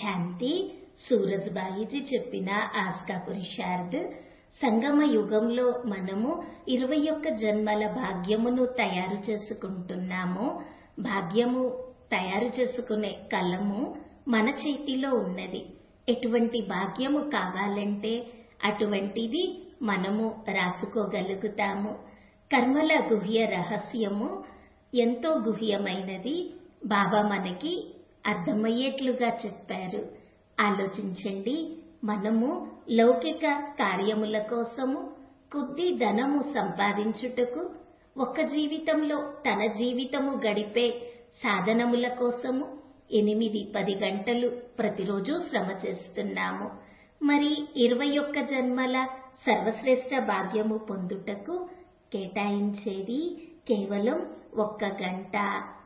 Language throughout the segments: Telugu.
శాంతి సూరజ్బాయిజీ చెప్పిన ఆస్కా పురుషార్థ్ సంగమ యుగంలో మనము ఇరవై ఒక్క జన్మల భాగ్యమును తయారు చేసుకుంటున్నాము భాగ్యము తయారు చేసుకునే కలము మన చేతిలో ఉన్నది ఎటువంటి భాగ్యము కావాలంటే అటువంటిది మనము రాసుకోగలుగుతాము కర్మల గుహ్య రహస్యము ఎంతో గుహ్యమైనది బాబా మనకి అర్థమయ్యేట్లుగా చెప్పారు ఆలోచించండి మనము లౌకిక కార్యముల కోసము కొద్ది ధనము సంపాదించుటకు ఒక్క జీవితంలో తన జీవితము గడిపే సాధనముల కోసము ఎనిమిది పది గంటలు ప్రతిరోజు శ్రమ చేస్తున్నాము మరి ఇరవై ఒక్క జన్మల సర్వశ్రేష్ఠ భాగ్యము పొందుటకు కేటాయించేది కేవలం ఒక్క గంట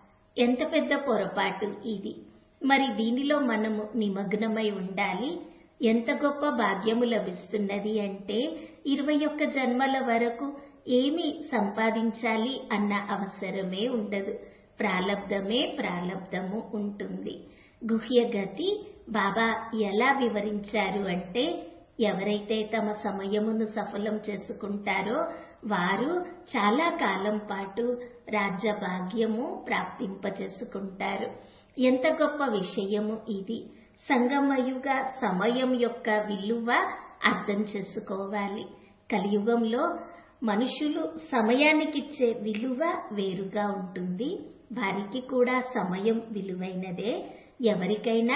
ఎంత పెద్ద పొరపాటు ఇది మరి దీనిలో మనము నిమగ్నమై ఉండాలి ఎంత గొప్ప భాగ్యము లభిస్తున్నది అంటే ఇరవై ఒక్క జన్మల వరకు ఏమి సంపాదించాలి అన్న అవసరమే ఉండదు ప్రాలబ్ధమే ప్రాలబ్ధము ఉంటుంది గుహ్య గతి బాబా ఎలా వివరించారు అంటే ఎవరైతే తమ సమయమును సఫలం చేసుకుంటారో వారు చాలా కాలం పాటు రాజ్య భాగ్యము ప్రాప్తింపచేసుకుంటారు ఎంత గొప్ప విషయము ఇది సంగమయుగ సమయం యొక్క విలువ అర్థం చేసుకోవాలి కలియుగంలో మనుషులు సమయానికిచ్చే విలువ వేరుగా ఉంటుంది వారికి కూడా సమయం విలువైనదే ఎవరికైనా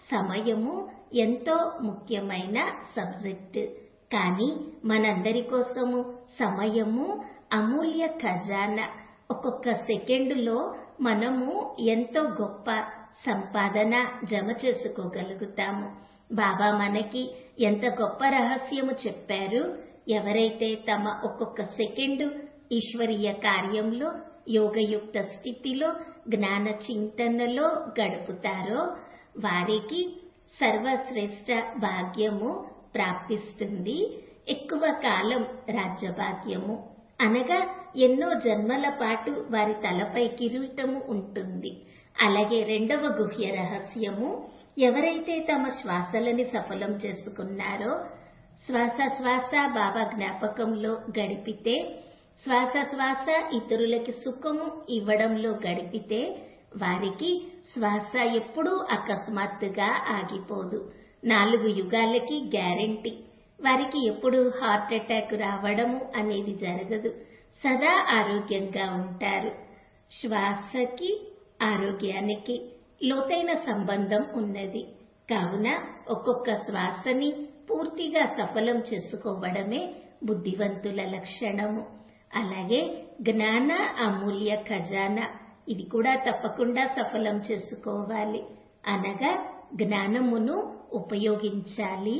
సమయము ఎంతో ముఖ్యమైన సబ్జెక్ట్ కానీ మనందరి కోసము సమయము అమూల్య ఖజానా ఒక్కొక్క సెకండులో మనము ఎంతో గొప్ప సంపాదన జమ చేసుకోగలుగుతాము బాబా మనకి ఎంత గొప్ప రహస్యము చెప్పారు ఎవరైతే తమ ఒక్కొక్క సెకండు ఈశ్వరీయ కార్యంలో యోగయుక్త స్థితిలో జ్ఞాన చింతనలో గడుపుతారో వారికి సర్వశ్రేష్ఠ భాగ్యము ప్రాప్తిస్తుంది ఎక్కువ కాలం రాజ్యభాగ్యము అనగా ఎన్నో జన్మల పాటు వారి తలపై కిరీటము ఉంటుంది అలాగే రెండవ గుహ్య రహస్యము ఎవరైతే తమ శ్వాసలని సఫలం చేసుకున్నారో శ్వాస శ్వాస బాబా జ్ఞాపకంలో గడిపితే శ్వాస శ్వాస ఇతరులకి సుఖము ఇవ్వడంలో గడిపితే వారికి శ్వాస ఎప్పుడూ అకస్మాత్తుగా ఆగిపోదు నాలుగు యుగాలకి గ్యారంటీ వారికి ఎప్పుడు హార్ట్ అటాక్ రావడము అనేది జరగదు సదా ఆరోగ్యంగా ఉంటారు శ్వాసకి ఆరోగ్యానికి లోతైన సంబంధం ఉన్నది కావున ఒక్కొక్క శ్వాసని పూర్తిగా సఫలం చేసుకోవడమే బుద్ధివంతుల లక్షణము అలాగే జ్ఞాన అమూల్య ఖజానా ఇది కూడా తప్పకుండా సఫలం చేసుకోవాలి అనగా జ్ఞానమును ఉపయోగించాలి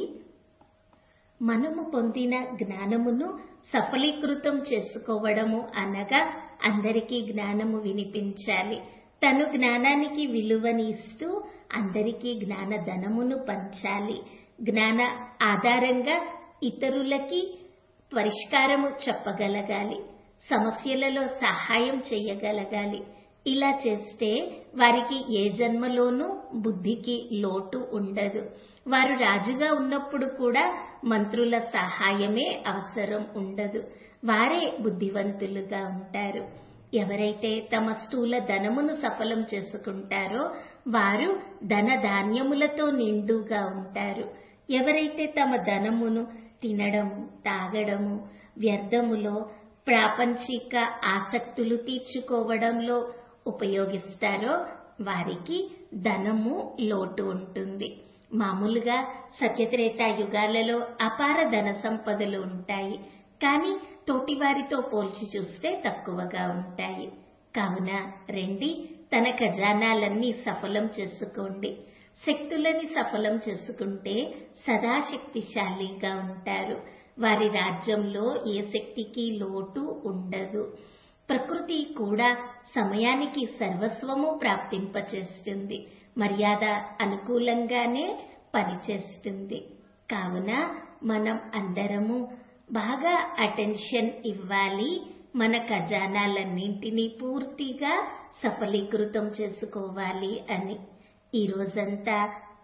మనము పొందిన జ్ఞానమును సఫలీకృతం చేసుకోవడము అనగా అందరికీ జ్ఞానము వినిపించాలి తను జ్ఞానానికి విలువని ఇస్తూ అందరికీ జ్ఞాన ధనమును పంచాలి జ్ఞాన ఆధారంగా ఇతరులకి పరిష్కారము చెప్పగలగాలి సమస్యలలో సహాయం చేయగలగాలి ఇలా చేస్తే వారికి ఏ జన్మలోనూ బుద్ధికి లోటు ఉండదు వారు రాజుగా ఉన్నప్పుడు కూడా మంత్రుల సహాయమే అవసరం ఉండదు వారే బుద్ధివంతులుగా ఉంటారు ఎవరైతే తమ స్థూల ధనమును సఫలం చేసుకుంటారో వారు ధన ధాన్యములతో నిండుగా ఉంటారు ఎవరైతే తమ ధనమును తినడము తాగడము వ్యర్థములో ప్రాపంచిక ఆసక్తులు తీర్చుకోవడంలో ఉపయోగిస్తారో వారికి ధనము లోటు ఉంటుంది మామూలుగా సత్యత్రేత యుగాలలో అపార ధన సంపదలు ఉంటాయి కానీ తోటివారితో పోల్చి చూస్తే తక్కువగా ఉంటాయి కావున రండి తన ఖజానాలన్నీ సఫలం చేసుకోండి శక్తులని సఫలం చేసుకుంటే సదా శక్తిశాలిగా ఉంటారు వారి రాజ్యంలో ఏ శక్తికి లోటు ఉండదు ప్రకృతి కూడా సమయానికి సర్వస్వము ప్రాప్తింపచేస్తుంది మర్యాద అనుకూలంగానే పనిచేస్తుంది కావున మనం అందరము బాగా అటెన్షన్ ఇవ్వాలి మన ఖజానాలన్నింటినీ పూర్తిగా సఫలీకృతం చేసుకోవాలి అని ఈ రోజంతా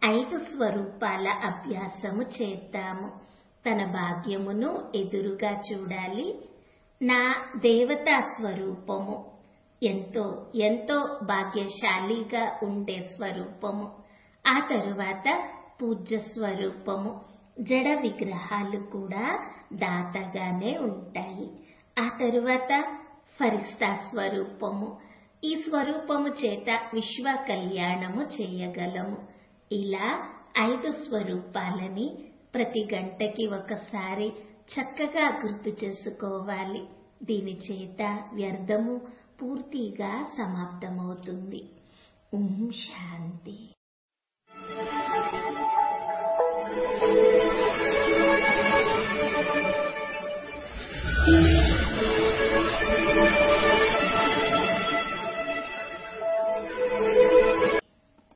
ఐదు స్వరూపాల అభ్యాసము చేద్దాము తన భాగ్యమును ఎదురుగా చూడాలి నా దేవతా స్వరూపము ఎంతో ఎంతో భాగ్యశాలిగా ఉండే స్వరూపము ఆ తరువాత పూజ్య స్వరూపము జడ విగ్రహాలు కూడా దాతగానే ఉంటాయి ఆ తరువాత ఫరిస్తా స్వరూపము ఈ స్వరూపము చేత విశ్వ కళ్యాణము చేయగలము ఇలా ఐదు స్వరూపాలని ప్రతి గంటకి ఒకసారి చక్కగా గుర్తు చేసుకోవాలి దీని చేత వ్యర్థము పూర్తిగా సమాప్తమవుతుంది ఓం శాంతి